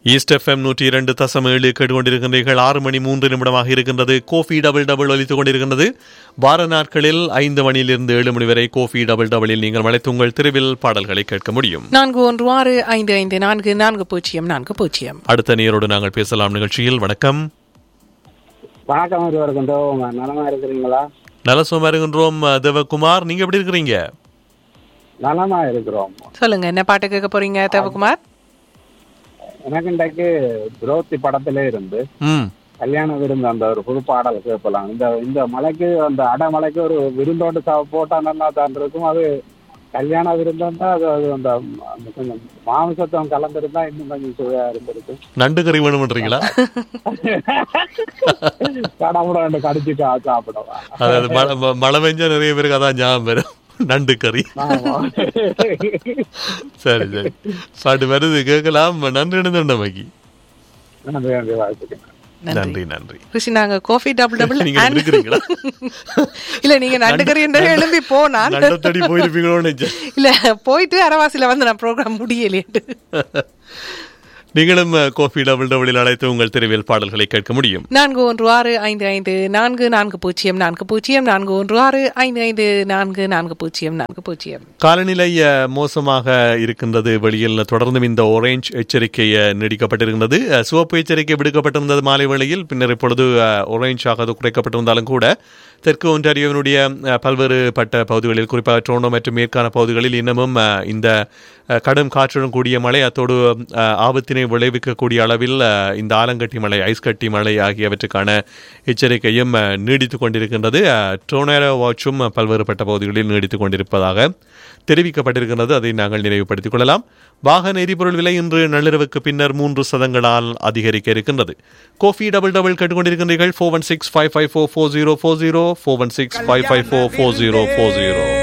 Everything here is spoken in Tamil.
ஈஸ்ட் எஃப்எம் நூற்றி இரண்டு தசம் ஏழு கேட்டுக்கொண்டிருக்கின்றீர்கள் ஆறு மணி மூன்று நிமிடமாக இருக்கின்றது கோஃபி டபுள் டபுள் ஒலித்துக் கொண்டிருக்கின்றது வார நாட்களில் ஐந்து மணியிலிருந்து ஏழு மணி வரை கோஃபி டபுள் டபுளில் நீங்கள் வளைத்து உங்கள் தெருவில் பாடல்களை கேட்க முடியும் நான்கு ஒன்று ஆறு ஐந்து ஐந்து நான்கு நான்கு பூஜ்ஜியம் நான்கு பூஜ்ஜியம் அடுத்த நேரோடு நாங்கள் பேசலாம் நிகழ்ச்சியில் வணக்கம் வணக்கம் இருவருக்கும் தோவங்க நலமா இருக்கிறீங்களா நலசுமா இருக்கின்றோம் தேவகுமார் நீங்க எப்படி இருக்கிறீங்க நலமா இருக்கிறோம் சொல்லுங்க என்ன பாட்டு கேட்க போறீங்க தேவகுமார் எனக்கு இன்றைக்கு துரோத்தி படத்திலே இருந்து ம் கல்யாண விருந்து அந்த ஒரு புது பாடல் கேட்கலாம் இந்த இந்த மலைக்கு அந்த அடைமலைக்கு ஒரு விருந்தோட்டு சா போட்டா நல்லா தான் இருக்கும் அது கல்யாண விருந்தா அது அது அந்த அந்த கொஞ்சம் மாமிசத்தம் கலந்துருந்தா இன்னும் கொஞ்சம் சுவையா இருந்திருக்கு நண்டு கறி வேணும்ன்றீங்களா கடமுட ரெண்டு கடிச்சு சா- சாப்பிடலாம் அதாவது மழை ம- மழை பெஞ்சா நிறைய பேருக்கு அதான் ஞாபகம் வரும் நண்டு கறி ஆமா. சரி சரி பாட்டு வருது கேட்கலாம் நன்றி நன்றி நன்றி நன்றி வாழ்த்துக்கள் நன்றி நன்றி ரிஷி நாங்க கோஃபி டபுள் டபுள் நீங்க இருக்கிறீங்களா இல்ல நீங்க நண்டுகறி என்று எழும்பி போனான் நண்டை தேடி போயிருப்பீங்களோன்னு நினைச்சேன். இல்ல போயிட்டு அரவாசில வந்து நான் ப்ரோக்ராம் முடியலையே நீங்களும் அஹ், கோபி டபுள் டபுளில் அழைத்து உங்கள் தெருவில் பாடல்களை கேட்க முடியும் நான்கு ஒன்று ஆறு ஐந்து ஐந்து நான்கு நான்கு பூஜ்ஜியம் நான்கு பூஜ்ஜியம் நான்கு ஒன்று ஆறு ஐந்து ஐந்து நான்கு நான்கு பூஜ்ஜியம் நான்கு பூஜ்ஜியம் காலநிலை அஹ், மோசமாக இருக்கின்றது வெளியில் தொடர்ந்தும் இந்த orange எச்சரிக்கை அஹ், நீடிக்கப்பட்டிருக்கின்றது அஹ், சிவப்பு எச்சரிக்கை விடுக்கப்பட்டிருந்தது மாலை வேளையில் பின்னர் இப்பொழுது orange ஆக அது குறைக்கப்பட்டிருந்தாலும் கூட தெற்கு ஒன்றாரியோவினுடைய அஹ், பல்வேறு பட்ட பகுதிகளில் குறிப்பாக டோனோ மற்றும் மேற்கான பகுதிகளில் இன்னமும் அஹ், இந்த அஹ், கடும் காற்றுடன் கூடிய மழை அத்தோடு அஹ், ஆபத்தினை விளைவிக்கக்கூடிய அளவில் அஹ், இந்த ஆலங்கட்டி மழை ஐஸ் கட்டி மழை ஆகியவற்றுக்கான எச்சரிக்கையும் அஹ், நீடித்துக் கொண்டிருக்கின்றது அஹ், டொர்னேடோ வாட்சும் அஹ், பல்வேறுபட்ட பகுதிகளில் நீடித்துக் கொண்டிருப்பதாக தெரிவிக்கப்பட்டிருக்கிறது அதை நாங்கள் நினைவுபடுத்திக் கொள்ளலாம் வாகன எரிபொருள் விலை இன்று நள்ளிரவுக்கு பின்னர் மூன்று சதங்களால் அதிகரிக்க இருக்கின்றது கோஃபி டபுள் டபுள் கேட்டுக்கொண்டிருக்கின்றீர்கள் four one six five five four four zero four zero four one six five five four four zero four zero